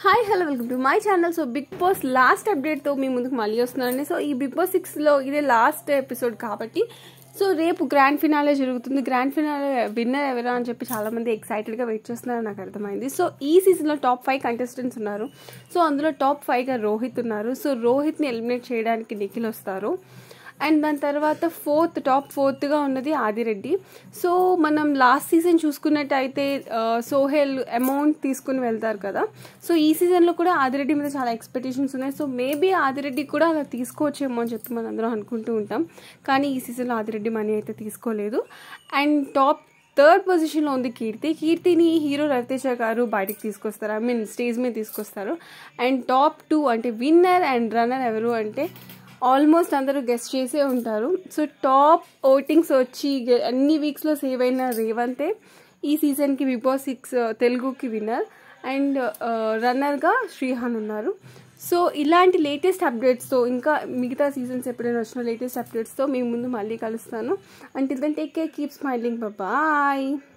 hi hello welcome to my channel so Bigg Boss last అప్డేట్తో మీ ముందుకు మళ్ళీ వస్తున్నానండి సో ఈ బిగ్ బాస్ సిక్స్లో ఇదే లాస్ట్ ఎపిసోడ్ కాబట్టి సో రేపు గ్రాండ్ ఫినాలే జరుగుతుంది గ్రాండ్ ఫినాలే విన్నర్ ఎవరా అని చెప్పి చాలామంది ఎక్సైటెడ్గా వెయిట్ చేస్తున్నారని నాకు అర్థమైంది సో ఈ సీజన్లో టాప్ ఫైవ్ కంటెస్టెంట్స్ ఉన్నారు సో అందులో టాప్ ఫైవ్గా రోహిత్ ఉన్నారు సో రోహిత్ని ఎలిమినేట్ చేయడానికి నిఖిల్ వస్తారు అండ్ దాని తర్వాత ఫోర్త్ టాప్ ఫోర్త్గా ఉన్నది ఆదిరెడ్డి సో మనం లాస్ట్ సీజన్ చూసుకున్నట్టయితే ఆ, సోహెల్ అమౌంట్ తీసుకుని వెళ్తారు కదా సో ఈ సీజన్లో కూడా ఆదిరెడ్డి మీద చాలా ఎక్స్పెక్టేషన్స్ ఉన్నాయి సో మేబీ ఆదిరెడ్డి కూడా అలా తీసుకోవచ్చేమో అని చెప్పి మనం అందరం అనుకుంటూ ఉంటాం కానీ ఈ సీజన్లో ఆదిరెడ్డి మనీ అయితే తీసుకోలేదు అండ్ టాప్ థర్డ్ పొజిషన్లో ఉంది కీర్తి కీర్తిని హీరో రవితేజ గారు బయటకు తీసుకొస్తారు ఐ మీన్ స్టేజ్ మీద తీసుకొస్తారు అండ్ టాప్ టూ అంటే విన్నర్ అండ్ రన్నర్ ఎవరు అంటే ఆల్మోస్ట్ అందరూ గెస్ట్ చేసే ఉంటారు సో టాప్ ఓటింగ్స్ వచ్చి గె- అన్ని వీక్స్లో సేవ్ అయిన రేవంతే ఈ సీజన్కి బిగ్ బాస్ సిక్స్ తెలుగుకి విన్నర్ అండ్ రన్నర్గా శ్రీహాన్ ఉన్నారు సో ఇలాంటి లేటెస్ట్ అప్డేట్స్తో ఇంకా మిగతా సీజన్స్ ఎప్పుడైనా వచ్చిన లేటెస్ట్ అప్డేట్స్తో మీ ముందు మళ్ళీ కలుస్తాను until then take care keep smiling bye